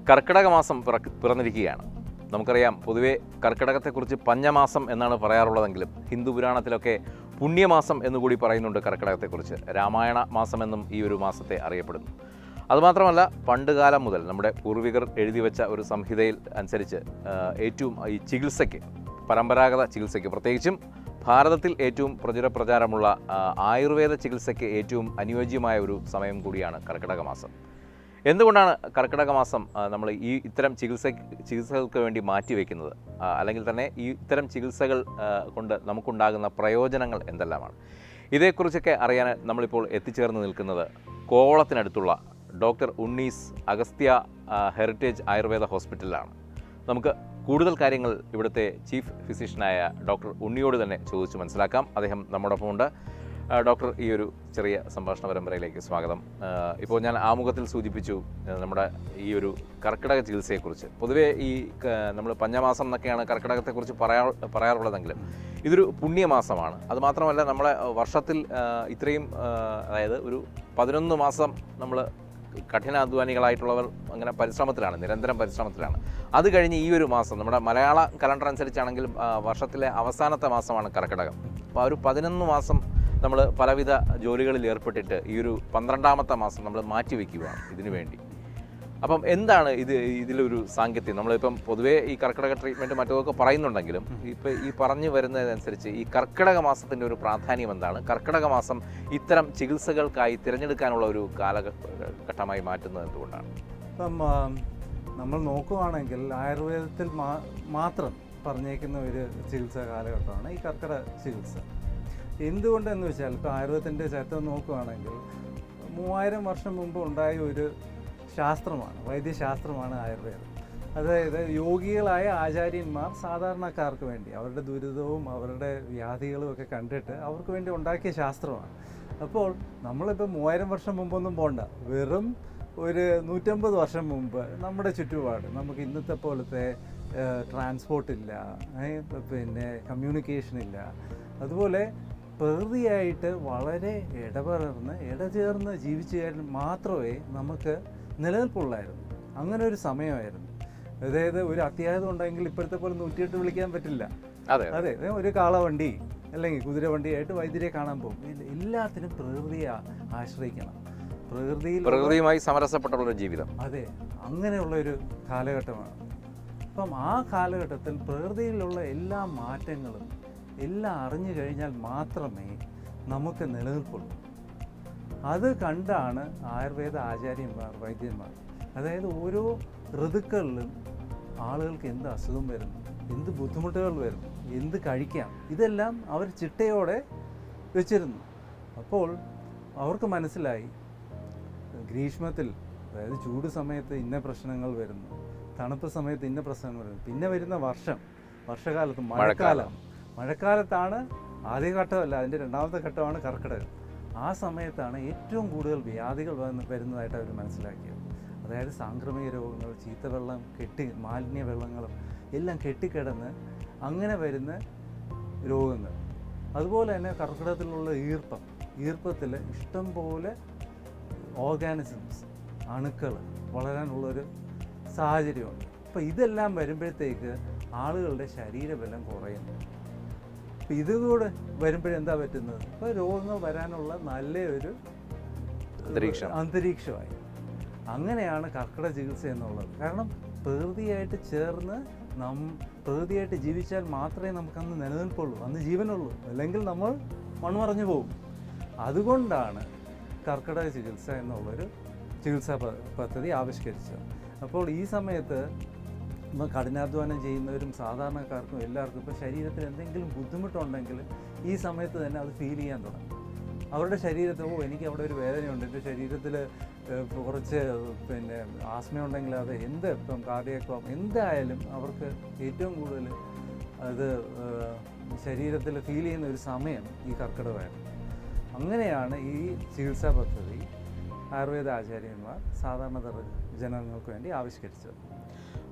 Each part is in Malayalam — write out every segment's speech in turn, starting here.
കർക്കിടക മാസം പിറക്ക് പിറന്നിരിക്കുകയാണ് നമുക്കറിയാം പൊതുവെ കർക്കിടകത്തെക്കുറിച്ച് പഞ്ഞമാസം എന്നാണ് പറയാറുള്ളതെങ്കിലും ഹിന്ദു പുരാണത്തിലൊക്കെ പുണ്യമാസം എന്നുകൂടി പറയുന്നുണ്ട് കർക്കിടകത്തെക്കുറിച്ച് രാമായണ മാസം എന്നും ഈ ഒരു മാസത്തെ അറിയപ്പെടുന്നു അതുമാത്രമല്ല പണ്ടുകാലം മുതൽ നമ്മുടെ പൂർവികർ എഴുതി വെച്ച ഒരു സംഹിതയിൽ അനുസരിച്ച് ആ, ഏറ്റവും ഈ ചികിത്സയ്ക്ക് പരമ്പരാഗത ചികിത്സയ്ക്ക് പ്രത്യേകിച്ചും ഭാരതത്തിൽ ഏറ്റവും പ്രചുര പ്രചാരമുള്ള ആ, ആയുർവേദ ചികിത്സയ്ക്ക് ഏറ്റവും അനുയോജ്യമായ ഒരു സമയം കൂടിയാണ് കർക്കിടക മാസം എന്തുകൊണ്ടാണ് കർക്കിടക മാസം നമ്മൾ ഈ ഇത്തരം ചികിത്സ ചികിത്സകൾക്ക് വേണ്ടി മാറ്റിവെക്കുന്നത് ആ, അല്ലെങ്കിൽ തന്നെ ഈ ഇത്തരം ചികിത്സകൾ ആ, കൊണ്ട് നമുക്കുണ്ടാകുന്ന പ്രയോജനങ്ങൾ എന്തെല്ലാമാണ് ഇതേക്കുറിച്ചൊക്കെ അറിയാൻ നമ്മളിപ്പോൾ എത്തിച്ചേർന്ന് നിൽക്കുന്നത് കോവളത്തിനടുത്തുള്ള ഡോക്ടർ ഉണ്ണീസ് അഗസ്ത്യ ആ, ഹെറിറ്റേജ് ആയുർവേദ ഹോസ്പിറ്റലിലാണ് നമുക്ക് കൂടുതൽ കാര്യങ്ങൾ ഇവിടുത്തെ ചീഫ് ഫിസിഷ്യനായ ഡോക്ടർ ഉണ്ണിയോട് തന്നെ ചോദിച്ച് മനസ്സിലാക്കാം അദ്ദേഹം നമ്മോടൊപ്പം ഉണ്ട് ആ, ഡോക്ടർ ഈ ഒരു ചെറിയ സംഭാഷണ പരമ്പരയിലേക്ക് സ്വാഗതം ആ, ഇപ്പോൾ ഞാൻ ആമുഖത്തിൽ സൂചിപ്പിച്ചു ആ, നമ്മുടെ ഈ ഒരു കർക്കിടക ചികിത്സയെക്കുറിച്ച് പൊതുവേ ഈ നമ്മൾ പഞ്ഞമാസം എന്നൊക്കെയാണ് കർക്കിടകത്തെക്കുറിച്ച് പറയാ പറയാറുള്ളതെങ്കിലും ഇതൊരു പുണ്യമാസമാണ് അതുമാത്രമല്ല നമ്മളെ വർഷത്തിൽ ആ, ഇത്രയും ആ, അതായത് ഒരു പതിനൊന്ന് മാസം നമ്മൾ കഠിനാധ്വാനികളായിട്ടുള്ളവർ അങ്ങനെ പരിശ്രമത്തിലാണ് നിരന്തരം പരിശ്രമത്തിലാണ് അത് കഴിഞ്ഞ് ഈ ഒരു മാസം നമ്മുടെ മലയാള കലണ്ടർ അനുസരിച്ചാണെങ്കിലും ആ, വർഷത്തിലെ അവസാനത്തെ മാസമാണ് കർക്കിടകം അപ്പോൾ ആ ഒരു പതിനൊന്ന് മാസം നമ്മൾ പലവിധ ജോലികളിൽ ഏർപ്പെട്ടിട്ട് ഈ ഒരു പന്ത്രണ്ടാമത്തെ മാസം നമ്മൾ മാറ്റിവെക്കുകയാണ് ഇതിനു വേണ്ടി അപ്പം എന്താണ് ഇത് ഇതിലൊരു സാങ്കത്യം നമ്മളിപ്പം പൊതുവേ ഈ കർക്കിടക ട്രീറ്റ്മെൻറ്റ് മറ്റൊക്കെ പറയുന്നുണ്ടെങ്കിലും ഇപ്പം ഈ പറഞ്ഞു വരുന്നതനുസരിച്ച് ഈ കർക്കിടക മാസത്തിൻ്റെ ഒരു പ്രാധാന്യം എന്താണ് കർക്കിടക മാസം ഇത്തരം ചികിത്സകൾക്കായി തിരഞ്ഞെടുക്കാനുള്ള ഒരു കാലഘട്ടമായി മാറ്റുന്നത് എന്തുകൊണ്ടാണ് ഇപ്പം ആ, നമ്മൾ നോക്കുവാണെങ്കിൽ ആയുർവേദത്തിൽ മാ- മാത്രം പറഞ്ഞേക്കുന്ന ഒരു ചികിത്സാ കാലഘട്ടമാണ് ഈ കർക്കിടക ചികിത്സ എന്തുകൊണ്ടെന്ന് വെച്ചാൽ ഇപ്പോൾ ആയുർവേദത്തിൻ്റെ ചരിത്രം നോക്കുകയാണെങ്കിൽ മൂവായിരം വർഷം മുമ്പ് ഉണ്ടായ ഒരു ശാസ്ത്രമാണ് വൈദ്യശാസ്ത്രമാണ് ആയുർവേദം അതായത് യോഗികളായ ആചാര്യന്മാർ സാധാരണക്കാർക്ക് വേണ്ടി അവരുടെ ദുരിതവും അവരുടെ വ്യാധികളും ഒക്കെ കണ്ടിട്ട് അവർക്ക് വേണ്ടി ഉണ്ടാക്കിയ ശാസ്ത്രമാണ് അപ്പോൾ നമ്മളിപ്പോൾ മൂവായിരം വർഷം മുമ്പൊന്നും പോണ്ട വെറും ഒരു നൂറ്റമ്പത് വർഷം മുമ്പ് നമ്മുടെ ചുറ്റുപാട് നമുക്ക് ഇന്നത്തെ പോലത്തെ ട്രാൻസ്പോർട്ട് ഇല്ല ഏ, പിന്നെ കമ്മ്യൂണിക്കേഷൻ ഇല്ല അതുപോലെ പ്രകൃതിയായിട്ട് വളരെ ഇടപെടർന്ന് ഇടചേർന്ന് ജീവിച്ചു കഴിഞ്ഞാൽ മാത്രമേ നമുക്ക് നിലനിൽപ്പുള്ളായിരുന്നു അങ്ങനെ ഒരു സമയമായിരുന്നു അതായത് ഒരു അത്യാഹിതം ഉണ്ടെങ്കിൽ ഇപ്പോഴത്തെ പോലെ നൂറ്റിയെട്ട് വിളിക്കാൻ പറ്റില്ല അതെ അതെ ഏ, ഒരു കാളവണ്ടി അല്ലെങ്കിൽ കുതിരവണ്ടിയായിട്ട് വൈദ്യരെ കാണാൻ പോകും ഇത് എല്ലാത്തിനും പ്രകൃതിയെ ആ- ആശ്രയിക്കണം പ്രകൃതിയിൽ പ്രകൃതിയുമായി സമരസപ്പെട്ടുള്ള ഒരു ജീവിതം അതെ അങ്ങനെയുള്ള ഒരു കാലഘട്ടമാണ് അപ്പം ആ കാലഘട്ടത്തിൽ പ്രകൃതിയിലുള്ള എല്ലാ മാറ്റങ്ങളും എല്ലാം അറിഞ്ഞു കഴിഞ്ഞാൽ മാത്രമേ നമുക്ക് നിലനിൽപ്പുള്ളൂ അത് കണ്ടാണ് ആയുർവേദ ആചാര്യന്മാർ വൈദ്യന്മാർ അതായത് ഓരോ ഋതുക്കളിലും ആളുകൾക്ക് എന്ത് അസുഖം വരുന്നു എന്ത് ബുദ്ധിമുട്ടുകൾ വരുന്നു എന്ത് കഴിക്കാം ഇതെല്ലാം അവർ ചിട്ടയോടെ വെച്ചിരുന്നു അപ്പോൾ അവർക്ക് മനസ്സിലായി ഗ്രീഷ്മത്തിൽ അതായത് ചൂട് സമയത്ത് ഇന്ന പ്രശ്നങ്ങൾ വരുന്നു തണുപ്പ് സമയത്ത് ഇന്ന പ്രശ്നങ്ങൾ വരുന്നു പിന്നെ വരുന്ന വർഷം വർഷകാലത്ത് മഴക്കാലം മഴക്കാലത്താണ് ആദ്യ ഘട്ടമല്ല അതിൻ്റെ രണ്ടാമത്തെ ഘട്ടമാണ് കർക്കിടകം ആ സമയത്താണ് ഏറ്റവും കൂടുതൽ വ്യാധികൾ വന്ന് വരുന്നതായിട്ട് അവർ മനസ്സിലാക്കിയത് അതായത് സാംക്രമിക രോഗങ്ങൾ ചീത്തവെള്ളം കെട്ടി മാലിന്യ വെള്ളങ്ങളും എല്ലാം കെട്ടിക്കിടന്ന് അങ്ങനെ വരുന്ന രോഗങ്ങൾ അതുപോലെ തന്നെ കർക്കിടകത്തിലുള്ള ഈർപ്പം ഈർപ്പത്തിൽ ഇഷ്ടം പോലെ ഓർഗാനിസംസ് അണുക്കൾ വളരാനുള്ളൊരു സാഹചര്യമുണ്ട് അപ്പോൾ ഇതെല്ലാം വരുമ്പോഴത്തേക്ക് ആളുകളുടെ ശരീരബലം കുറയുന്നു അപ്പോൾ ഇതുകൂടെ വരുമ്പോഴെന്താ പറ്റുന്നത് ഇപ്പോൾ രോഗങ്ങൾ വരാനുള്ള നല്ലൊരു അന്തരീക്ഷം. അന്തരീക്ഷമായി അങ്ങനെയാണ് കർക്കിടക ചികിത്സ എന്നുള്ളത് കാരണം പ്രകൃതിയായിട്ട് ചേർന്ന് നം പ്രകൃതിയായിട്ട് ജീവിച്ചാൽ മാത്രമേ നമുക്കന്ന് നിലനിൽപ്പുള്ളൂ അന്ന് ജീവനുള്ളൂ അല്ലെങ്കിൽ നമ്മൾ മൺമറഞ്ഞു പോകും അതുകൊണ്ടാണ് കർക്കിടക ചികിത്സ എന്നുള്ളൊരു ചികിത്സാ പ- പദ്ധതി ആവിഷ്കരിച്ചത് അപ്പോൾ ഈ സമയത്ത് ഇപ്പം കഠിനാധ്വാനം ചെയ്യുന്നവരും സാധാരണക്കാർക്കും എല്ലാവർക്കും ഇപ്പോൾ ശരീരത്തിൽ എന്തെങ്കിലും ബുദ്ധിമുട്ടുണ്ടെങ്കിൽ ഈ സമയത്ത് തന്നെ അത് ഫീൽ ചെയ്യാൻ തുടങ്ങും അവരുടെ ശരീരത്തിൽ ഓ എനിക്ക് അവിടെ ഒരു വേദനയുണ്ട് എൻ്റെ ശരീരത്തിൽ കുറച്ച് പിന്നെ ആസ്മയുണ്ടെങ്കിൽ അത് എന്ത് ഇപ്പം കാർഡിയക്കോ എന്തായാലും അവർക്ക് ഏറ്റവും കൂടുതൽ അത് ഏഹ്, ശരീരത്തിൽ ഫീൽ ചെയ്യുന്ന ഒരു സമയം ഈ കർക്കിടകമായിരുന്നു അങ്ങനെയാണ് ഈ ചികിത്സാ പദ്ധതി ആയുർവേദ ആചാര്യന്മാർ സാധാരണ ജനങ്ങൾക്ക് വേണ്ടി ആവിഷ്കരിച്ചത്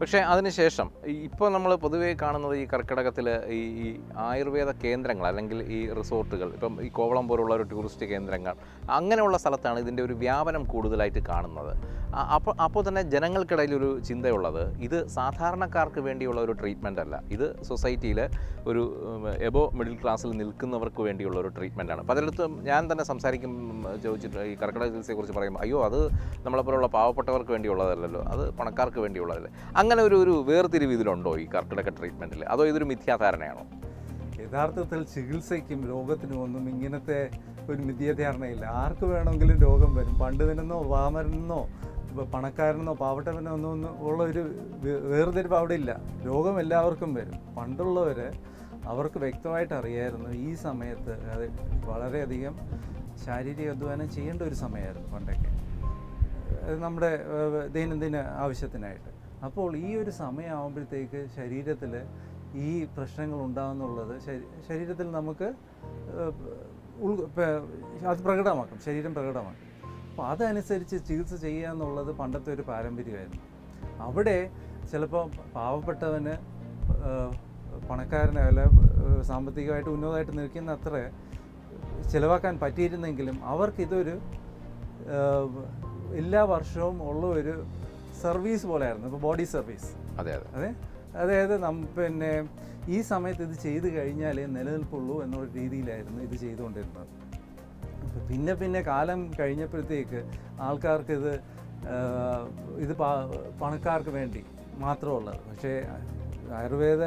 പക്ഷേ അതിനുശേഷം ഇപ്പോൾ നമ്മൾ പൊതുവേ കാണുന്നത് ഈ കർക്കിടകത്തിൽ ഈ ഈ ആയുർവേദ കേന്ദ്രങ്ങൾ അല്ലെങ്കിൽ ഈ റിസോർട്ടുകൾ ഇപ്പം ഈ കോവളം പോലുള്ള ഒരു ടൂറിസ്റ്റ് കേന്ദ്രങ്ങൾ അങ്ങനെയുള്ള സ്ഥലത്താണ് ഇതിൻ്റെ ഒരു വ്യാപനം കൂടുതലായിട്ട് കാണുന്നത് ആ- അപ്പോൾ അപ്പോൾ തന്നെ ജനങ്ങൾക്കിടയിൽ ഒരു ചിന്തയുള്ളത് ഇത് സാധാരണക്കാർക്ക് വേണ്ടിയുള്ള ഒരു ട്രീറ്റ്മെൻ്റ് അല്ല ഇത് സൊസൈറ്റിയിൽ ഒരു എബോ മിഡിൽ ക്ലാസ്സിൽ നിൽക്കുന്നവർക്ക് വേണ്ടിയുള്ള ഒരു ട്രീറ്റ്മെൻറ്റാണ് പലയിടത്തും ഞാൻ തന്നെ സംസാരിക്കും ചോദിച്ചിട്ട് ഈ കർക്കിടക ചികിത്സയെക്കുറിച്ച് പറയുമ്പോൾ അയ്യോ അത് നമ്മളെപ്പോലുള്ള പാവപ്പെട്ടവർക്ക് വേണ്ടിയുള്ളതല്ലല്ലോ അത് പണക്കാർക്ക് വേണ്ടിയുള്ളതല്ലേ അങ്ങനെ ഒരു ഒരു വേർതിരിവ് ഇതിലുണ്ടോ ഈ കർക്കിടക ട്രീറ്റ്മെൻറ്റിൽ അതോ ഇതൊരു മിഥ്യാധാരണയാണോ യഥാർത്ഥത്തിൽ ചികിത്സയ്ക്കും രോഗത്തിനും ഒന്നും ഇങ്ങനത്തെ ഒരു മിഥ്യാധാരണയില്ല ആർക്ക് വേണമെങ്കിലും രോഗം വരും പണ്ഡിതനെന്നോ വാമനെന്നോ ഇപ്പൊ പണക്കാരനെന്നോ പാവട്ടവനോ ഒന്നും ഒന്നും ഉള്ള ഒരു വേ- വേർതിരിവ് അവിടെ ഇല്ല രോഗം എല്ലാവർക്കും വരും പണ്ടുള്ളവർ അവർക്ക് വ്യക്തമായിട്ട് അറിയായിരുന്നു ഈ സമയത്ത് അത് വളരെയധികം ശാരീരിക അധ്വാനം ചെയ്യേണ്ട ഒരു സമയമായിരുന്നു പണ്ടൊക്കെ അത് നമ്മുടെ ഏഹ്, ദൈനംദിന ആവശ്യത്തിനായിട്ട് അപ്പോൾ ഈ ഒരു സമയമാകുമ്പോഴത്തേക്ക് ശരീരത്തിൽ ഈ പ്രശ്നങ്ങൾ ഉണ്ടാകുന്നുള്ളത് ശരീ- ശരീരത്തിൽ നമുക്ക് ഏഹ്, ഉൾ പ- അത് പ്രകടമാക്കും ശരീരം പ്രകടമാക്കും അപ്പോൾ അതനുസരിച്ച് ചികിത്സ ചെയ്യുക എന്നുള്ളത് പണ്ടത്തെ ഒരു പാരമ്പര്യമായിരുന്നു അവിടെ ചിലപ്പോൾ പാവപ്പെട്ടവന് ഏഹ്, പണക്കാരനെ അല്ല ഏഹ്, സാമ്പത്തികമായിട്ട് ഉന്നതമായിട്ട് നിൽക്കുന്ന അത്ര ചിലവാക്കാൻ പറ്റിയിരുന്നെങ്കിലും അവർക്കിതൊരു ഏഹ്, എല്ലാ വർഷവും ഉള്ള ഒരു സർവീസ് പോലെയായിരുന്നു ഇപ്പോൾ ബോഡി സർവീസ് അതെ അതെ അതെ അതായത് നം പിന്നെ ഈ സമയത്ത് ഇത് ചെയ്ത് കഴിഞ്ഞാലേ നിലനിൽപ്പുള്ളൂ എന്നുള്ള രീതിയിലായിരുന്നു ഇത് ചെയ്തുകൊണ്ടിരുന്നത് അപ്പോൾ പിന്നെ പിന്നെ കാലം കഴിഞ്ഞപ്പോഴത്തേക്ക് ആൾക്കാർക്ക് ഇത് ആഹ്, ഇത് പ- പണക്കാർക്ക് വേണ്ടി മാത്രമുള്ളത് പക്ഷേ ആയുർവേദ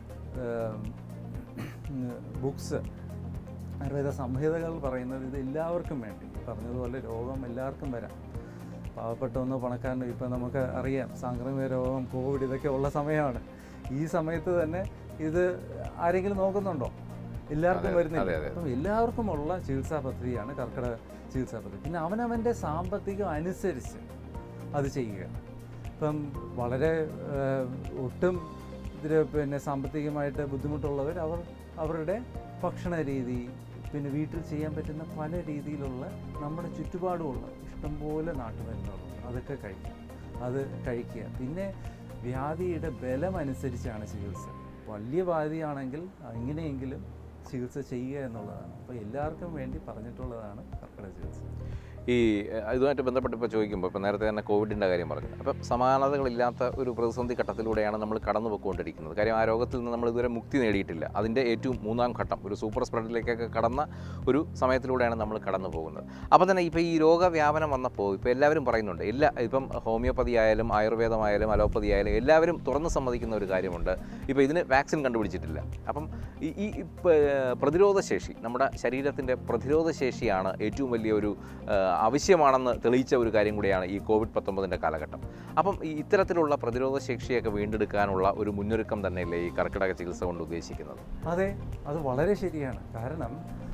ബുക്സ് ആയുർവേദ സംഹിതകൾ പറയുന്നത് ഇത് എല്ലാവർക്കും വേണ്ടി പറഞ്ഞതുപോലെ രോഗം എല്ലാവർക്കും വരാം പാവപ്പെട്ടവന്നോ പണക്കാരനോ ഇപ്പം നമുക്ക് അറിയാം സാംക്രമിക രോഗം കോവിഡ് ഇതൊക്കെ ഉള്ള സമയമാണ് ഈ സമയത്ത് തന്നെ ഇത് ആരെങ്കിലും നോക്കുന്നുണ്ടോ എല്ലാവർക്കും അതെ, വരുന്നില്ല അതെ, അതെ. അപ്പം എല്ലാവർക്കും ഉള്ള ചികിത്സാ പദ്ധതിയാണ് കർക്കിടക ചികിത്സാ പദ്ധതി പിന്നെ അവനവൻ്റെ സാമ്പത്തികം അനുസരിച്ച് അത് ചെയ്യുക ഇപ്പം വളരെ ഏഹ്, ഒട്ടും ഇതിൽ പിന്നെ സാമ്പത്തികമായിട്ട് ബുദ്ധിമുട്ടുള്ളവർ അവർ അവരുടെ ഭക്ഷണ രീതി പിന്നെ വീട്ടിൽ ചെയ്യാൻ പറ്റുന്ന പല രീതിയിലുള്ള നമ്മുടെ ചുറ്റുപാടുമുള്ള ഇഷ്ടംപോലെ നാട്ടുമരുന്നുകളുണ്ട് അതൊക്കെ കഴിക്കാം അത് കഴിക്കുക പിന്നെ വ്യാധിയുടെ ബലം അനുസരിച്ചാണ് ചികിത്സ വലിയ വ്യാധിയാണെങ്കിൽ എങ്ങനെയെങ്കിലും ചികിത്സ ചെയ്യുക എന്നുള്ളതാണ് അപ്പോൾ എല്ലാവർക്കും വേണ്ടി പറഞ്ഞിട്ടുള്ളതാണ് കർക്കിടക ചികിത്സ ഈ ഏഹ്, ഇതുമായിട്ട് ബന്ധപ്പെട്ട് ഇപ്പോൾ ചോദിക്കുമ്പോൾ ഇപ്പോൾ നേരത്തെ തന്നെ കോവിഡിൻ്റെ കാര്യം പറഞ്ഞു അപ്പം സമാനതകളില്ലാത്ത ഒരു പ്രതിസന്ധി ഘട്ടത്തിലൂടെയാണ് നമ്മൾ കടന്നു പോയിക്കൊണ്ടിരിക്കുന്നത് കാര്യം ആ രോഗത്തിൽ നിന്ന് നമ്മൾ ഇതുവരെ മുക്തി നേടിയിട്ടില്ല അതിൻ്റെ ഏറ്റവും മൂന്നാം ഘട്ടം ഒരു സൂപ്പർ സ്പ്രെഡിലേക്കൊക്കെ കടന്ന ഒരു സമയത്തിലൂടെയാണ് നമ്മൾ കടന്നു പോകുന്നത് അപ്പോൾ തന്നെ ഇപ്പോൾ ഈ രോഗവ്യാപനം വന്നപ്പോൾ ഇപ്പോൾ എല്ലാവരും പറയുന്നുണ്ട് എല്ലാ ഇപ്പം ഹോമിയോപ്പതി ആയാലും ആയുർവേദമായാലും അലോപ്പതി ആയാലും എല്ലാവരും തുറന്ന് സമ്മതിക്കുന്ന ഒരു കാര്യമുണ്ട് ഇപ്പോൾ ഇതിന് വാക്സിൻ കണ്ടുപിടിച്ചിട്ടില്ല അപ്പം ഈ ഈ ഇപ്പ- പ്രതിരോധ ശേഷി നമ്മുടെ ശരീരത്തിൻ്റെ പ്രതിരോധ ശേഷിയാണ് ഏറ്റവും വലിയൊരു ആ, ആവശ്യമാണെന്ന് തെളിയിച്ച ഒരു കാര്യം കൂടിയാണ് ഈ കോവിഡ് പത്തൊമ്പതിൻ്റെ കാലഘട്ടം അപ്പം ഈ ഇത്തരത്തിലുള്ള പ്രതിരോധ ശേഷിയൊക്കെ വീണ്ടെടുക്കാനുള്ള ഒരു മുന്നൊരുക്കം തന്നെയല്ലേ ഈ കർക്കിടക ചികിത്സ കൊണ്ട് ഉദ്ദേശിക്കുന്നത് അതെ അത് വളരെ ശരിയാണ് കാരണം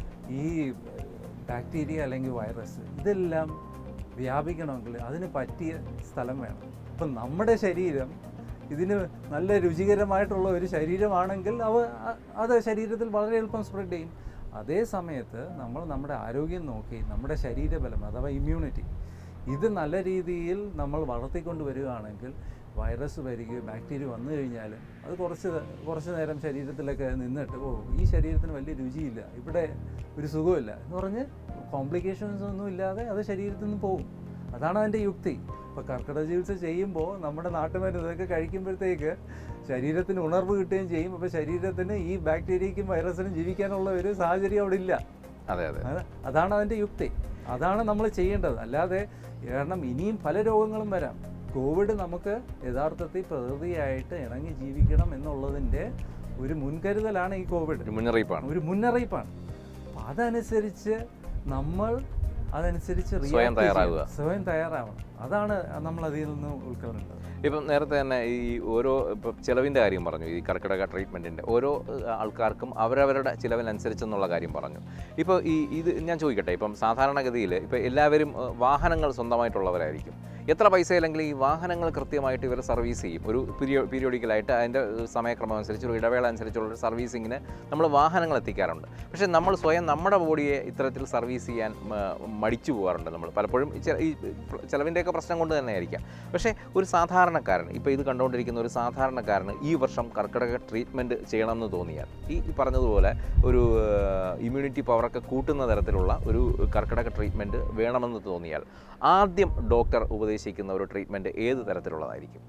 ഈ ബാക്ടീരിയ അല്ലെങ്കിൽ വൈറസ് ഇതെല്ലാം വ്യാപിക്കണമെങ്കിൽ അതിന് പറ്റിയ സ്ഥലം വേണം ഇപ്പം നമ്മുടെ ശരീരം ഇതിന് നല്ല രുചികരമായിട്ടുള്ള ഒരു ശരീരമാണെങ്കിൽ അവ അ- അത് ശരീരത്തിൽ വളരെ എളുപ്പം സ്പ്രെഡ് ചെയ്യും അതേ സമയത്ത് നമ്മൾ നമ്മുടെ ആരോഗ്യം നോക്കി നമ്മുടെ ശരീരബലം അഥവാ ഇമ്മ്യൂണിറ്റി ഇത് നല്ല രീതിയിൽ നമ്മൾ വളർത്തിക്കൊണ്ട് വരികയാണെങ്കിൽ വൈറസ് വരികയോ ബാക്ടീരിയ വന്നു കഴിഞ്ഞാലും അത് കുറച്ച് കുറച്ച് നേരം ശരീരത്തിലൊക്കെ നിന്നിട്ട് ഓ ഈ ശരീരത്തിന് വലിയ രുചിയില്ല ഇവിടെ ഒരു സുഖമില്ല എന്ന് പറഞ്ഞ് കോംപ്ലിക്കേഷൻസ് ഒന്നും ഇല്ലാതെ അത് ശരീരത്തിൽ നിന്ന് പോകും അതാണ് അതിൻ്റെ യുക്തി ഇപ്പോൾ കർക്കിടക ചികിത്സ ചെയ്യുമ്പോൾ നമ്മുടെ നാട്ടുമരുന്ന് ഇതൊക്കെ കഴിക്കുമ്പോഴത്തേക്ക് ശരീരത്തിന് ഉണർവ് കിട്ടുകയും ചെയ്യും അപ്പോൾ ശരീരത്തിന് ഈ ബാക്ടീരിയയ്ക്കും വൈറസിനും ജീവിക്കാനുള്ള ഒരു സാഹചര്യം അവിടെ ഇല്ല അതെ അതെ അത് അതാണ് അതിൻ്റെ യുക്തി അതാണ് നമ്മൾ ചെയ്യേണ്ടത് അല്ലാതെ കാരണം ഇനിയും പല രോഗങ്ങളും വരാം കോവിഡ് നമുക്ക് യഥാർത്ഥത്തിൽ പ്രകൃതിയായിട്ട് ഇണങ്ങി ജീവിക്കണം എന്നുള്ളതിൻ്റെ ഒരു മുൻകരുതലാണ് ഈ കോവിഡ് ഒരു മുന്നറിയിപ്പാണ് ഒരു മുന്നറിയിപ്പാണ് അപ്പം അതനുസരിച്ച് നമ്മൾ അതനുസരിച്ച് സ്വയം react ചെയ്യണം. തയ്യാറാവുക. സ്വയം തയ്യാറാവണം അതാണ് നമ്മൾ അതിൽ നിന്ന് ഉൾക്കൊള്ളേണ്ടത് ഇപ്പം നേരത്തെ തന്നെ ഈ ഓരോ ഇപ്പം ചിലവിൻ്റെ കാര്യം പറഞ്ഞു ഈ കർക്കിടക ട്രീറ്റ്മെൻറ്റിൻ്റെ ഓരോ ഏഹ്, ആൾക്കാർക്കും അവരവരുടെ ചിലവിനനുസരിച്ചെന്നുള്ള കാര്യം പറഞ്ഞു ഇപ്പോൾ ഈ ഇത് ഞാൻ ചോദിക്കട്ടെ ഇപ്പം സാധാരണഗതിയിൽ ഇപ്പോൾ എല്ലാവരും ഏഹ്, വാഹനങ്ങൾ സ്വന്തമായിട്ടുള്ളവരായിരിക്കും എത്ര പൈസ ഇല്ലെങ്കിൽ ഈ വാഹനങ്ങൾ കൃത്യമായിട്ട് ഇവർ സർവീസ് ചെയ്യും ഒരു പീരിയോ പീരിയോഡിക്കലായിട്ട് അതിൻ്റെ ഏഹ്, സമയക്രമം അനുസരിച്ച് ഒരു ഇടവേള അനുസരിച്ചുള്ള ഒരു സർവീസിങ്ങിന് നമ്മൾ വാഹനങ്ങൾ എത്തിക്കാറുണ്ട് പക്ഷേ നമ്മൾ സ്വയം നമ്മുടെ ബോഡിയെ ഇത്തരത്തിൽ സർവീസ് ചെയ്യാൻ മ- മടിച്ചു പോകാറുണ്ട് നമ്മൾ പലപ്പോഴും ഈ ചെ- ഈ ചിലവിൻ്റെയൊക്കെ പ്രശ്നം കൊണ്ട് തന്നെ ആയിരിക്കാം പക്ഷേ ഒരു സാധാരണ സാധാരണക്കാരൻ ഇപ്പോൾ ഇത് കണ്ടുകൊണ്ടിരിക്കുന്ന ഒരു സാധാരണക്കാരന് ഈ വർഷം കർക്കിടക ട്രീറ്റ്മെൻറ്റ് ചെയ്യണമെന്ന് തോന്നിയാൽ ഈ ഈ പറഞ്ഞതുപോലെ ഒരു ഇമ്മ്യൂണിറ്റി പവറൊക്കെ കൂട്ടുന്ന തരത്തിലുള്ള ഒരു കർക്കിടക ട്രീറ്റ്മെൻറ്റ് വേണമെന്ന് തോന്നിയാൽ ആദ്യം ഡോക്ടർ ഉപദേശിക്കുന്ന ഒരു ട്രീറ്റ്മെൻറ്റ് ഏത് തരത്തിലുള്ളതായിരിക്കും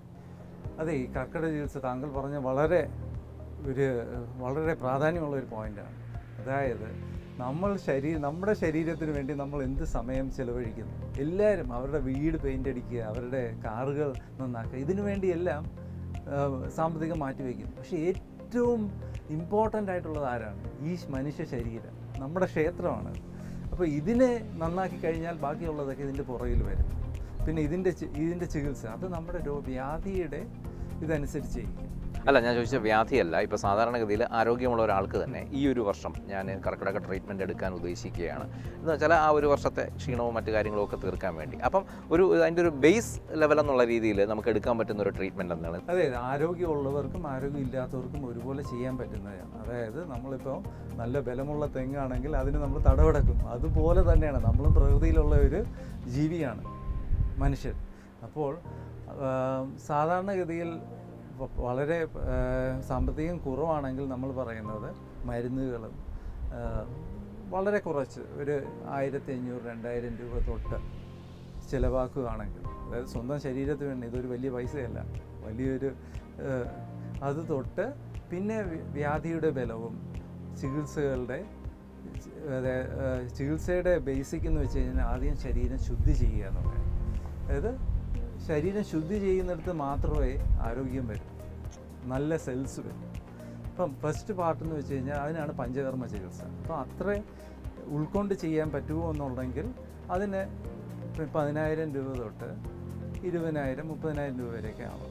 അതെ ഈ കർക്കിടക ചികിത്സ താങ്കൾ പറഞ്ഞ വളരെ ഒരു വളരെ പ്രാധാന്യമുള്ള ഒരു പോയിന്റാണ് അതായത് നമ്മൾ ശരീരം നമ്മുടെ ശരീരത്തിന് വേണ്ടി നമ്മൾ എന്ത് സമയം ചെലവഴിക്കുന്നു എല്ലാവരും അവരുടെ വീട് പെയിൻ്റ് അടിക്കുക അവരുടെ കാറുകൾ നന്നാക്കുക ഇതിനു വേണ്ടിയെല്ലാം ആ, സാമ്പത്തികം മാറ്റിവെക്കുന്നു പക്ഷേ ഏറ്റവും ഇമ്പോർട്ടൻ്റ് ആയിട്ടുള്ളത് ആരാണ് ഈ മനുഷ്യ ശരീരം നമ്മുടെ ക്ഷേത്രമാണ് അപ്പോൾ ഇതിനെ നന്നാക്കി കഴിഞ്ഞാൽ ബാക്കിയുള്ളതൊക്കെ ഇതിൻ്റെ പുറകിൽ വരും പിന്നെ ഇതിൻ്റെ ചി- ഇതിൻ്റെ ചികിത്സ അത് നമ്മുടെ രോ വ്യാധിയുടെ ഇതനുസരിച്ചിരിക്കും അല്ല ഞാൻ ചോദിച്ച വ്യാധിയല്ല ഇപ്പോൾ സാധാരണഗതിയിൽ ആരോഗ്യമുള്ള ഒരാൾക്ക് തന്നെ ഈ ഒരു വർഷം ഞാൻ കർക്കിടക ട്രീറ്റ്മെൻറ്റ് എടുക്കാൻ ഉദ്ദേശിക്കുകയാണ് എന്ന് വെച്ചാൽ ആ ഒരു വർഷത്തെ ക്ഷീണവും മറ്റു കാര്യങ്ങളും ഒക്കെ തീർക്കാൻ വേണ്ടി അപ്പം ഒരു അതിൻ്റെ ഒരു ബേസ് ലെവൽ എന്നുള്ള രീതിയിൽ നമുക്ക് എടുക്കാൻ പറ്റുന്ന ഒരു ട്രീറ്റ്മെൻറ്റ് എന്താണ് അതെ ആരോഗ്യമുള്ളവർക്കും ആരോഗ്യമില്ലാത്തവർക്കും ഒരുപോലെ ചെയ്യാൻ പറ്റുന്നതാണ് അതായത് നമ്മളിപ്പോൾ നല്ല ബലമുള്ള തെങ്ങാണെങ്കിൽ അതിന് നമ്മൾ തടവെടുക്കും അതുപോലെ തന്നെയാണ് നമ്മളും പ്രകൃതിയിലുള്ള ഒരു ജീവിയാണ് മനുഷ്യൻ അപ്പോൾ ആ, സാധാരണഗതിയിൽ വ- വളരെ ആ, സാമ്പത്തികം കുറവാണെങ്കിൽ നമ്മൾ പറയുന്നത് മരുന്നുകളും ആ, വളരെ കുറച്ച് ഒരു ആയിരത്തി അഞ്ഞൂറ് രണ്ടായിരം രൂപ തൊട്ട് ചിലവാക്കുകയാണെങ്കിൽ അതായത് സ്വന്തം ശരീരത്തിന് വേണ്ടി ഇതൊരു വലിയ പൈസയല്ല വലിയൊരു ഏഹ്, അത് തൊട്ട് പിന്നെ വ്യ- വ്യാധിയുടെ ബലവും ചികിത്സകളുടെ ചി- അതായത് ഏഹ്, ചികിത്സയുടെ ബേസിക് എന്ന് വെച്ച് കഴിഞ്ഞാൽ ആദ്യം ശരീരം ശുദ്ധി ചെയ്യുക എന്നുള്ളത് അതായത് ശരീരം ശുദ്ധി ചെയ്യുന്നിടത്ത് മാത്രമേ ആരോഗ്യം വരും നല്ല സെൽസ് വരും അപ്പം ഫസ്റ്റ് പാർട്ട് എന്ന് വെച്ച് കഴിഞ്ഞാൽ അതിനാണ് പഞ്ചകർമ്മ ചികിത്സ അപ്പോൾ അത്ര ഉൾക്കൊണ്ട് ചെയ്യാൻ പറ്റുമോ എന്നുണ്ടെങ്കിൽ അതിന് ഇപ്പം പതിനായിരം രൂപ തൊട്ട് ഇരുപതിനായിരം മുപ്പതിനായിരം രൂപ വരെയൊക്കെ ആവും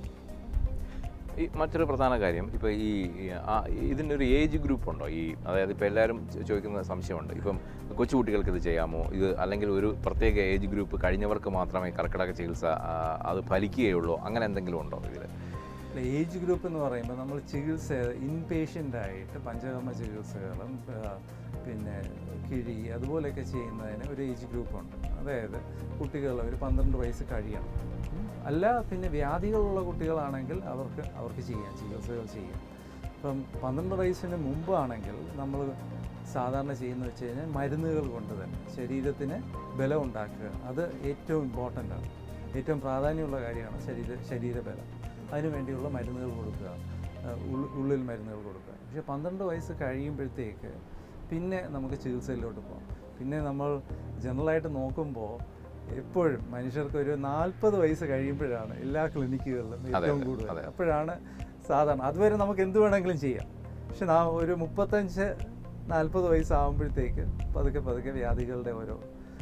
ഈ മറ്റൊരു പ്രധാന കാര്യം ഇപ്പോൾ ഈ ഈ ആ ഇതിനൊരു ഏജ് ഗ്രൂപ്പ് ഉണ്ടോ ഈ അതായത് ഇപ്പോൾ എല്ലാവരും ചോ- ചോദിക്കുന്ന സംശയമുണ്ട് ഇപ്പം കൊച്ചുകുട്ടികൾക്ക് ഇത് ചെയ്യാമോ ഇത് അല്ലെങ്കിൽ ഒരു പ്രത്യേക ഏജ് ഗ്രൂപ്പ് കഴിഞ്ഞവർക്ക് മാത്രമേ കർക്കിടക ചികിത്സ ആ, അത് ഫലിക്കുകയുള്ളൂ അങ്ങനെ എന്തെങ്കിലും ഉണ്ടോ ഇതിൽ ഏജ് ഗ്രൂപ്പ് എന്ന് പറയുമ്പോൾ നമ്മൾ ചികിത്സ ഇൻപേഷ്യൻ്റ് ആയിട്ട് പഞ്ചകർമ്മ ചികിത്സകളും ആ, പിന്നെ കിഴി അതുപോലെയൊക്കെ ചെയ്യുന്നതിന് ഒരു ഏജ് ഗ്രൂപ്പുണ്ട് അതായത് കുട്ടികൾ ഒരു പന്ത്രണ്ട് വയസ്സ് കഴിയണം ഉം. അല്ല പിന്നെ വ്യാധികളുള്ള കുട്ടികളാണെങ്കിൽ അവർക്ക് അവർക്ക് ചെയ്യാം ചികിത്സകൾ ചെയ്യാം ഇപ്പം പന്ത്രണ്ട് വയസ്സിന് മുമ്പാണെങ്കിൽ നമ്മൾ സാധാരണ ചെയ്യുന്നത് വെച്ച് കഴിഞ്ഞാൽ മരുന്നുകൾ കൊണ്ട് തന്നെ ശരീരത്തിന് ബലം ഉണ്ടാക്കുക അത് ഏറ്റവും ഇമ്പോർട്ടൻ്റ് ആണ് ഏറ്റവും പ്രാധാന്യമുള്ള കാര്യമാണ് ശരീര ശരീരബലം അതിനു വേണ്ടിയുള്ള മരുന്നുകൾ കൊടുക്കുക ആ, ഉൾ- ഉള്ളിൽ മരുന്നുകൾ കൊടുക്കുക പക്ഷേ പന്ത്രണ്ട് വയസ്സ് കഴിയുമ്പോഴത്തേക്ക് പിന്നെ നമുക്ക് ചികിത്സയിലോട്ട് പോകാം പിന്നെ നമ്മൾ ജനറലായിട്ട് നോക്കുമ്പോൾ എപ്പോഴും മനുഷ്യർക്ക് ഒരു നാൽപ്പത് വയസ്സ് കഴിയുമ്പോഴാണ് എല്ലാ ക്ലിനിക്കുകളിലും അതെ, ഏറ്റവും അതെ, കൂടുതൽ അതെ. അപ്പോഴാണ് സാധാരണ അതുവരെ നമുക്ക് എന്ത് വേണമെങ്കിലും ചെയ്യാം പക്ഷെ നാ ഒരു മുപ്പത്തഞ്ച് നാൽപ്പത് വയസ്സാകുമ്പോഴത്തേക്ക് പതുക്കെ പതുക്കെ വ്യാധികളുടെ ഓരോ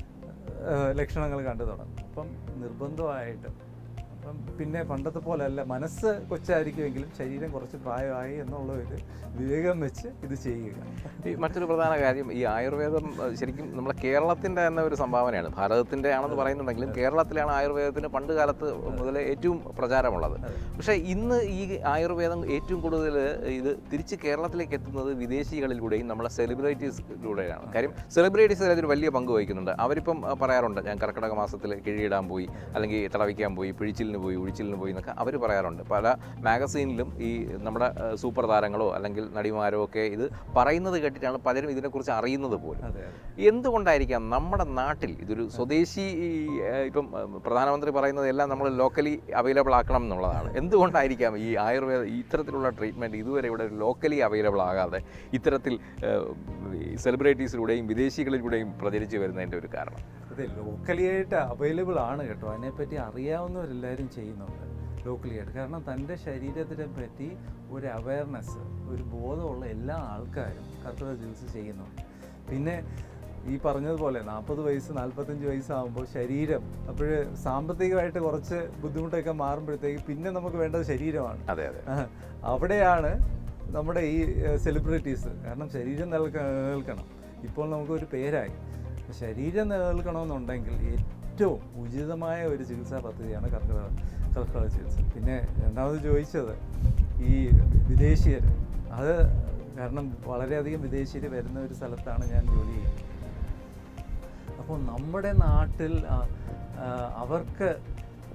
ലക്ഷണങ്ങൾ കണ്ടു തുടങ്ങും അപ്പം നിർബന്ധമായിട്ടും അപ്പം പിന്നെ പണ്ടത്തെ പോലെയല്ല മനസ്സ് കൊച്ചായിരിക്കുമെങ്കിലും ശരീരം കുറച്ച് പ്രായമായി എന്നുള്ള ഒരു വിവേകം വെച്ച് ഇത് ചെയ്യുക ഈ മറ്റൊരു പ്രധാന കാര്യം ഈ ആയുർവേദം അഹ് ശരിക്കും നമ്മുടെ കേരളത്തിൻ്റെ തന്നെ ഒരു സംഭാവനയാണ് ഭാരതത്തിൻ്റെ ആണെന്ന് പറയുന്നുണ്ടെങ്കിലും കേരളത്തിലാണ് ആയുർവേദത്തിന് പണ്ട് കാലത്ത് മുതലേ ഏറ്റവും പ്രചാരമുള്ളത് അതെ. പക്ഷേ ഇന്ന് ഈ ആയുർവേദം ഏറ്റവും കൂടുതൽ ഇത് തിരിച്ച് കേരളത്തിലേക്ക് എത്തുന്നത് വിദേശികളിലൂടെയും നമ്മളെ സെലിബ്രിറ്റീസിലൂടെയാണ് കാര്യം സെലിബ്രിറ്റീസ് അതിലൊരു വലിയ പങ്ക് വഹിക്കുന്നുണ്ട് അവരിപ്പം അഹ് പറയാറുണ്ട് ഞാൻ കർക്കിടക മാസത്തിൽ കിഴിയിടാൻ പോയി അല്ലെങ്കിൽ തളവിക്കാൻ പോയി പിഴിച്ചിലിന് പോയി ഉഴിച്ചിലിന് പോയി എന്നൊക്കെ അവർ പറയാറുണ്ട് പല മാഗസീനിലും ഈ നമ്മുടെ അഹ് സൂപ്പർ താരങ്ങളോ അല്ലെങ്കിൽ നടിമാരോ ഒക്കെ ഇത് പറയുന്നത് കേട്ടിട്ടാണ് പലരും ഇതിനെക്കുറിച്ച് അറിയുന്നത് പോലും അതെ എന്തുകൊണ്ടായിരിക്കാം നമ്മുടെ നാട്ടിൽ ഇതൊരു സ്വദേശി ഈ, ഏഹ്, ഇപ്പം ഏഹ്, പ്രധാനമന്ത്രി പറയുന്നത് എല്ലാം നമ്മൾ ലോക്കലി അവൈലബിൾ ആക്കണം എന്നുള്ളതാണ് എന്തുകൊണ്ടായിരിക്കാം ഈ ആയുർവേദ ഈ ഇത്തരത്തിലുള്ള ട്രീറ്റ്മെൻറ്റ് ഇതുവരെ ഇവിടെ ലോക്കലി അവൈലബിൾ ആകാതെ ഇത്തരത്തിൽ സെലിബ്രിറ്റീസിലൂടെയും വിദേശികളിലൂടെയും പ്രചരിച്ചു വരുന്നതിൻ്റെ ഒരു കാരണം അതെ ലോക്കലി ആയിട്ട് അവൈലബിൾ ആണ് കേട്ടോ അതിനെപ്പറ്റി അറിയാവുന്നവരെല്ലാവരും ചെയ്യുന്നുണ്ട് ലോക്കലി ആയിട്ട് കാരണം തൻ്റെ ശരീരത്തിനെ പറ്റി ഒരു അവയർനെസ് ഒരു ബോധമുള്ള എല്ലാ ആൾക്കാരും കർക്കിടക ചികിത്സ ചെയ്യുന്നുണ്ട് പിന്നെ ഈ പറഞ്ഞതുപോലെ നാൽപ്പത് വയസ്സ് നാൽപ്പത്തഞ്ച് വയസ്സാകുമ്പോൾ ശരീരം അപ്പോൾ സാമ്പത്തികമായിട്ട് കുറച്ച് ബുദ്ധിമുട്ടൊക്കെ മാറുമ്പോഴത്തേക്ക് പിന്നെ നമുക്ക് വേണ്ടത് ശരീരമാണ് അതെ അതെ ആ, അവിടെയാണ് നമ്മുടെ ഈ സെലിബ്രിറ്റീസ് കാരണം ശരീരം നിലനിൽക്ക നിലനിൽക്കണം ഇപ്പോൾ നമുക്കൊരു പേരായി ശരീരം നിലനിൽക്കണമെന്നുണ്ടെങ്കിൽ ഏറ്റവും ഉചിതമായ ഒരു ചികിത്സാ പദ്ധതിയാണ് കർക്കിടക കർക്കിടക ചികിത്സ പിന്നെ രണ്ടാമത് ചോദിച്ചത് ഈ വിദേശീയർ അത് കാരണം വളരെയധികം വിദേശീയർ വരുന്ന ഒരു സ്ഥലത്താണ് ഞാൻ ജോലി ചെയ്യുന്നത് അപ്പോൾ നമ്മുടെ നാട്ടിൽ ആ, ആ, അവർക്ക്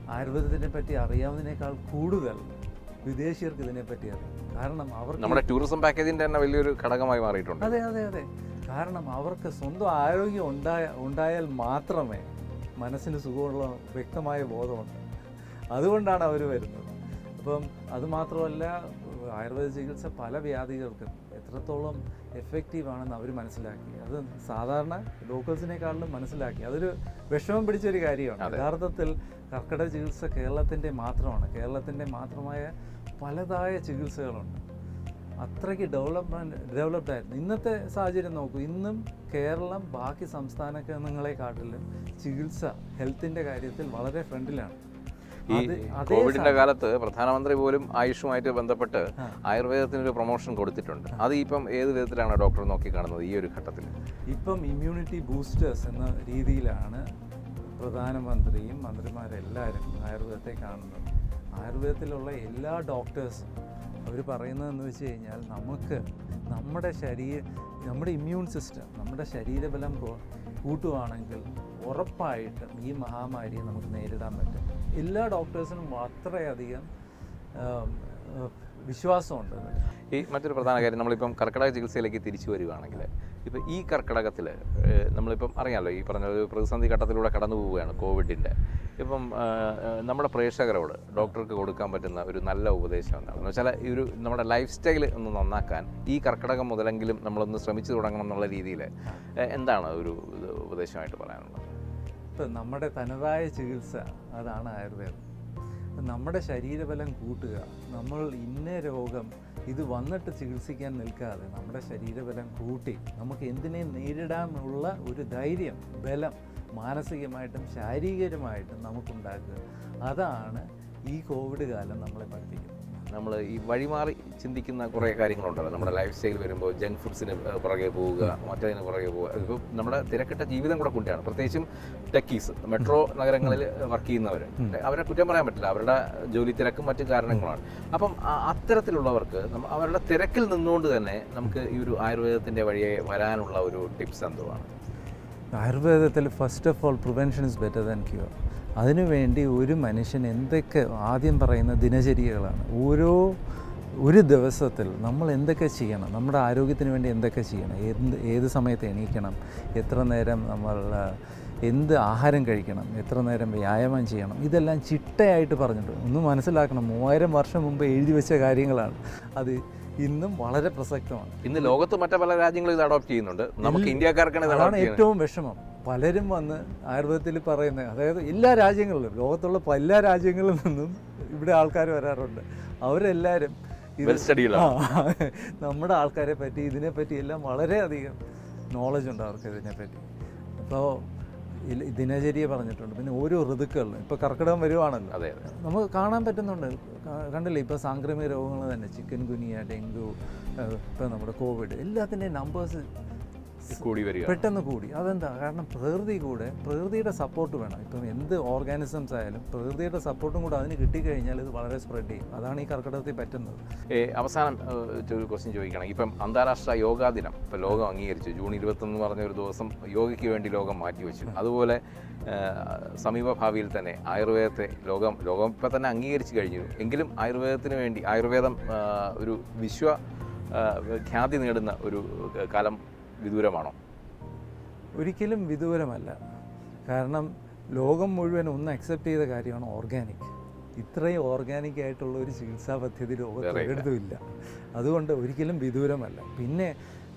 ആയുർവേദത്തിനെ പറ്റി അറിയാവുന്നതിനേക്കാൾ കൂടുതൽ വിദേശീയർക്ക് ഇതിനെപ്പറ്റി അറിയാം കാരണം അവർക്ക് നമ്മുടെ ടൂറിസം പാക്കേജിന്റെ തന്നെ വലിയൊരു ഘടകമായി മാറിയിട്ടുണ്ട് അതെ അതെ അതെ കാരണം അവർക്ക് സ്വന്തം ആരോഗ്യം ഉണ്ടായ ഉണ്ടായാൽ മാത്രമേ മനസ്സിന് സുഖമുള്ള വ്യക്തമായ ബോധമുണ്ട് അതുകൊണ്ടാണ് അവർ വരുന്നത് അപ്പം അതുമാത്രമല്ല ആയുർവേദ ചികിത്സ പല വ്യാധികൾക്കും എത്രത്തോളം എഫക്റ്റീവ് ആണെന്ന് അവർ മനസ്സിലാക്കി അത് സാധാരണ ലോക്കൽസിനേക്കാളിലും മനസ്സിലാക്കി അതൊരു വിഷമം പിടിച്ചൊരു കാര്യമാണ് അതെ. യഥാർത്ഥത്തിൽ കർക്കിടക ചികിത്സ കേരളത്തിൻ്റെ മാത്രമാണ് കേരളത്തിൻ്റെ മാത്രമായ പലതായ ചികിത്സകളുണ്ട് അത്രയ്ക്ക് ഡെവലപ്മെൻറ്റ് ഡെവലപ്ഡ് ആയിരുന്നു ഇന്നത്തെ സാഹചര്യം നോക്കൂ ഇന്നും കേരളം ബാക്കി സംസ്ഥാന കേന്ദ്രങ്ങളെക്കാട്ടിലും ചികിത്സ ഹെൽത്തിൻ്റെ കാര്യത്തിൽ വളരെ ഫ്രണ്ടിലാണ് ഈ അത് അതേ കോവിഡിന്റെ സാ- കാലത്ത് പ്രധാനമന്ത്രി പോലും ആയുഷുമായിട്ട് ബന്ധപ്പെട്ട് ആ. ആയുർവേദത്തിനൊരു പ്രൊമോഷൻ കൊടുത്തിട്ടുണ്ട് അത് ഇപ്പം ഏത് വിധത്തിലാണ് ഡോക്ടർ നോക്കിക്കാണുന്നത് ഈ ഒരു ഘട്ടത്തിൽ ഇപ്പം ഇമ്മ്യൂണിറ്റി ബൂസ്റ്റേഴ്സ് എന്ന രീതിയിലാണ് പ്രധാനമന്ത്രിയും മന്ത്രിമാരെല്ലാവരും ആയുർവേദത്തെ കാണുന്നത് ആയുർവേദത്തിലുള്ള എല്ലാ ഡോക്ടേഴ്സും അവർ പറയുന്നതെന്ന് വെച്ച് കഴിഞ്ഞാൽ നമുക്ക് നമ്മുടെ ശരീര നമ്മുടെ ഇമ്മ്യൂൺ സിസ്റ്റം നമ്മുടെ ശരീരബലം കൂ- കൂട്ടുവാണെങ്കിൽ ഉറപ്പായിട്ടും ഈ മഹാമാരിയെ നമുക്ക് നേരിടാൻ പറ്റും എല്ലാ ഡോക്ടേഴ്സിനും അത്രയധികം ആം, ആ, വിശ്വാസമുണ്ട് അതിൽ. ഈ മറ്റൊരു പ്രധാന കാര്യം നമ്മളിപ്പം കർക്കിടക ചികിത്സയിലേക്ക് തിരിച്ചു വരികയാണെങ്കിൽ ഇപ്പം ഈ കർക്കിടകത്തിൽ നമ്മളിപ്പം അറിയാമല്ലോ ഈ പറഞ്ഞ ഒരു പ്രതിസന്ധി ഘട്ടത്തിലൂടെ കടന്നു പോവുകയാണ് കോവിഡിൻ്റെ ഇപ്പം ആ, ആ, നമ്മുടെ പ്രേക്ഷകരോട് ഡോക്ടർക്ക് കൊടുക്കാൻ പറ്റുന്ന ഒരു നല്ല ഉപദേശം എന്താണ് എന്ന് വെച്ചാൽ ഈ ഒരു നമ്മുടെ ലൈഫ് സ്റ്റൈൽ ഒന്ന് നന്നാക്കാൻ ഈ കർക്കിടകം മുതലെങ്കിലും നമ്മളൊന്ന് ശ്രമിച്ചു തുടങ്ങണം എന്നുള്ള രീതിയിൽ എന്താണ് ഒരു ഇത് ഉപദേശമായിട്ട് പറയാനുള്ളത് ഇപ്പം നമ്മുടെ തനതായ ചികിത്സ അതാണ് ആയുർവേദം ഇപ്പം നമ്മുടെ ശരീരബലം കൂട്ടുക നമ്മൾ ഇന്ന രോഗം ഇത് വന്നിട്ട് ചികിത്സിക്കാൻ നിൽക്കാതെ നമ്മുടെ ശരീരബലം കൂട്ടി നമുക്ക് എന്തിനേയും നേരിടാനുള്ള ഒരു ധൈര്യം ബലം മാനസികമായിട്ടും ശാരീരികമായിട്ടും നമുക്കുണ്ടാക്കുക അതാണ് ഈ കോവിഡ് കാലം നമ്മളെ പഠിപ്പിക്കുന്നത് നമ്മൾ ഈ വഴിമാറി ചിന്തിക്കുന്ന കുറേ കാര്യങ്ങളുണ്ടല്ലോ നമ്മുടെ ലൈഫ് സ്റ്റൈൽ വരുമ്പോൾ ജങ്ക് ഫുഡ്സിന് പുറകെ പോവുക മറ്റതിന് പുറകെ പോവുക ഇപ്പോൾ നമ്മുടെ തിരക്കിട്ട ജീവിതം കൂടെ കൊണ്ടാണ് പ്രത്യേകിച്ചും ടെക്കീസ് മെട്രോ നഗരങ്ങളിൽ വർക്ക് ചെയ്യുന്നവർ അവരെ കുറ്റം പറയാൻ പറ്റില്ല അവരുടെ ജോലി തിരക്കും മറ്റു കാരണങ്ങളാണ് അപ്പം ആ- അത്തരത്തിലുള്ളവർക്ക് നമ്മ- അവരുടെ തിരക്കിൽ നിന്നുകൊണ്ട് തന്നെ നമുക്ക് ഈ ഒരു ആയുർവേദത്തിൻ്റെ വഴിയെ വരാനുള്ള ഒരു ടിപ്സ് എന്തുവാണ് ആയുർവേദത്തിൽ first of all prevention is better than cure അതിനുവേണ്ടി ഒരു മനുഷ്യൻ എന്തൊക്കെ ആദ്യം പറയുന്ന ദിനചര്യകളാണ് ഓരോ ഒരു ദിവസത്തിൽ നമ്മൾ എന്തൊക്കെ ചെയ്യണം നമ്മുടെ ആരോഗ്യത്തിന് വേണ്ടി എന്തൊക്കെ ചെയ്യണം എന്ത് ഏത് സമയത്ത് എണീക്കണം എത്ര നേരം നമ്മൾ ആ, എന്ത് ആഹാരം കഴിക്കണം എത്ര നേരം വ്യായാമം ചെയ്യണം ഇതെല്ലാം ചിട്ടയായിട്ട് പറഞ്ഞിട്ടുണ്ട് ഒന്ന് മനസ്സിലാക്കണം മൂവായിരം വർഷം മുമ്പ് എഴുതി വെച്ച കാര്യങ്ങളാണ് അത് ഇന്നും വളരെ പ്രസക്തമാണ് ഇന്ന് ലോകത്ത് മറ്റു പല രാജ്യങ്ങളും ഇത് അഡോപ്റ്റ് ചെയ്യുന്നുണ്ട് നമുക്ക് ഇന്ത്യക്കാർക്കാണ് ഇത് അതാണ് അഡോപ്റ്റ് ചെയ്യുന്നത് ഏറ്റവും വിഷമം പലരും വന്ന് ആയുർവേദത്തിൽ പറയുന്നത് അതായത് എല്ലാ രാജ്യങ്ങളിലും ലോകത്തുള്ള പ- എല്ലാ രാജ്യങ്ങളിൽ നിന്നും ഇവിടെ ആൾക്കാർ വരാറുണ്ട് അവരെല്ലാവരും ഇത് വെൽ സ്റ്റഡിയിലാണ് ആ, നമ്മുടെ ആൾക്കാരെ പറ്റി ഇതിനെപ്പറ്റി എല്ലാം വളരെയധികം നോളജ് ഉണ്ട് അവർക്ക് ഇതിനെപ്പറ്റി അപ്പോൾ ദിനചര്യ പറഞ്ഞിട്ടുണ്ട് പിന്നെ ഓരോ ഋതുക്കളിലും ഇപ്പോൾ കർക്കിടകം വരുവാണല്ലോ അതെ അതെ നമുക്ക് കാണാൻ പറ്റുന്നുണ്ട് ക- കണ്ടില്ലേ ഇപ്പോൾ സാംക്രമിക രോഗങ്ങൾ തന്നെ ചിക്കൻ ഗുനിയ ഡെങ്കു ഇപ്പോൾ നമ്മുടെ കോവിഡ് എല്ലാത്തിൻ്റെയും നമ്പേഴ്സ് കൂടി വരിക പെട്ടെന്ന് കൂടി അതെന്താ കാരണം പ്രകൃതി കൂടെ പ്രകൃതിയുടെ സപ്പോർട്ട് വേണം ഇപ്പം എന്ത് ഓർഗാനിസംസ് ആയാലും പ്രകൃതിയുടെ സപ്പോർട്ടും കൂടെ അതിന് കിട്ടിക്കഴിഞ്ഞാൽ ഇത് വളരെ സ്പ്രെഡ് ചെയ്യും അതാണ് ഈ കർക്കിടകത്തിൽ പറ്റുന്നത് ഏ, അവസാനം ഏ, ഒരു ക്വസ്റ്റ്യൻ ചോദിക്കുകയാണെങ്കിൽ ഇപ്പം അന്താരാഷ്ട്ര യോഗാ ദിനം ഇപ്പം ലോകം അംഗീകരിച്ചു ജൂൺ ഇരുപത്തൊന്ന് പറഞ്ഞ ഒരു ദിവസം യോഗയ്ക്ക് വേണ്ടി ലോകം മാറ്റിവെച്ചു അതുപോലെ ഏ, സമീപ ഭാവിയിൽ തന്നെ ആയുർവേദത്തെ ലോകം ലോകം ഇപ്പം തന്നെ അംഗീകരിച്ചു കഴിഞ്ഞു എങ്കിലും ആയുർവേദത്തിന് വേണ്ടി ആയുർവേദം ആ, ഒരു വിശ്വ ആ, ഖ്യാതി നേടുന്ന ഒരു കാലം വിദൂരമാണോ ഒരിക്കലും വിദൂരമല്ല കാരണം ലോകം മുഴുവൻ ഒന്ന് അക്സെപ്റ്റ് ചെയ്ത കാര്യമാണ് ഓർഗാനിക് ഇത്രയും ഓർഗാനിക് ആയിട്ടുള്ള ഒരു ചികിത്സാ പദ്ധതി ലോകത്ത് വേറെ ഇല്ല. ഒരിടത്തുമില്ല അതുകൊണ്ട് ഒരിക്കലും വിദൂരമല്ല പിന്നെ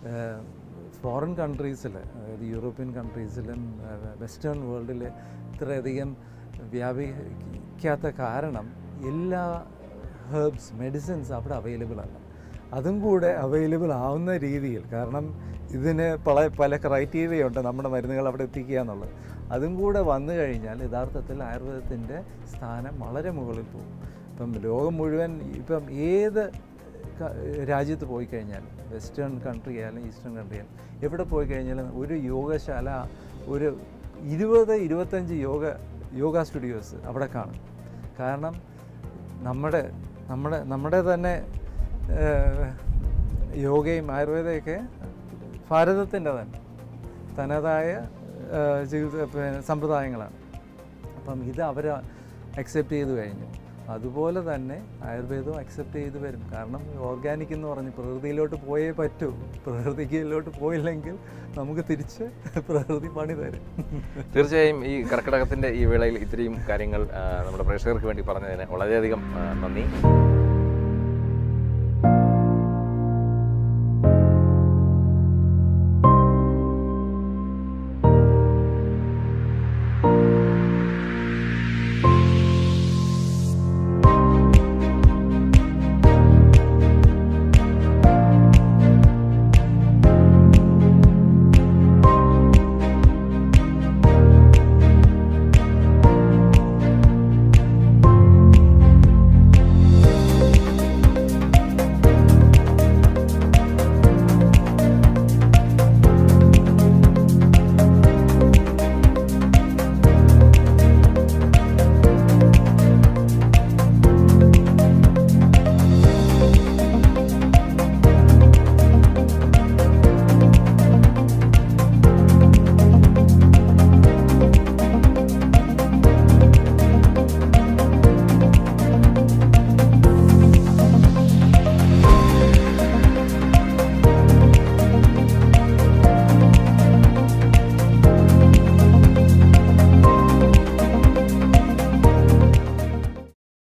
ഫോറിൻ കൺട്രീസിൽ അതായത് യൂറോപ്യൻ കൺട്രീസിലും വെസ്റ്റേൺ വേൾഡിൽ ഇത്രയധികം വ്യാപിക്കാത്ത കാരണം എല്ലാ ഹെർബ്സ് മെഡിസിൻസ് അവിടെ അവൈലബിൾ ആണ് അതും കൂടെ അവൈലബിൾ ആവുന്ന രീതിയിൽ കാരണം ഇതിന് പല പല ക്രൈറ്റീരിയ ഉണ്ട് നമ്മുടെ മരുന്നുകൾ അവിടെ എത്തിക്കുക എന്നുള്ളത് അതും കൂടെ വന്നു കഴിഞ്ഞാൽ യഥാർത്ഥത്തിൽ ആയുർവേദത്തിൻ്റെ സ്ഥാനം വളരെ മുകളിൽ പോകും ഇപ്പം ലോകം മുഴുവൻ ഇപ്പം ഏത് ക- രാജ്യത്ത് പോയി കഴിഞ്ഞാലും വെസ്റ്റേൺ കൺട്രി ആയാലും ഈസ്റ്റേൺ കൺട്രി ആയാലും എവിടെ പോയി കഴിഞ്ഞാലും ഒരു യോഗശാല ഒരു ഇരുപത് ഇരുപത്തഞ്ച് യോഗ യോഗ സ്റ്റുഡിയോസ് അവിടെ കാണും കാരണം നമ്മുടെ നമ്മുടെ നമ്മുടെ തന്നെ ഏഹ്, യോഗയും ആയുർവേദമൊക്കെ ഭാരതത്തിൻ്റെ തന്നെ തനതായ ഏഹ്, ചികിത്സ പിന്നെ സമ്പ്രദായങ്ങളാണ് അപ്പം ഇത് അവർ അക്സെപ്റ്റ് ചെയ്ത് കഴിഞ്ഞു അതുപോലെ തന്നെ ആയുർവേദവും അക്സെപ്റ്റ് ചെയ്ത് വരും കാരണം ഓർഗാനിക് എന്ന് പറഞ്ഞ് പ്രകൃതിയിലോട്ട് പോയേ പറ്റൂ പ്രകൃതിയിലോട്ട് പോയില്ലെങ്കിൽ നമുക്ക് തിരിച്ച് പ്രകൃതി പണി തരും തീർച്ചയായും ഈ കർക്കിടകത്തിൻ്റെ ഈ വേളയിൽ ഇത്രയും കാര്യങ്ങൾ ആ, നമ്മുടെ പ്രേക്ഷകർക്ക് വേണ്ടി പറഞ്ഞതിന് വളരെയധികം ആ, നന്ദി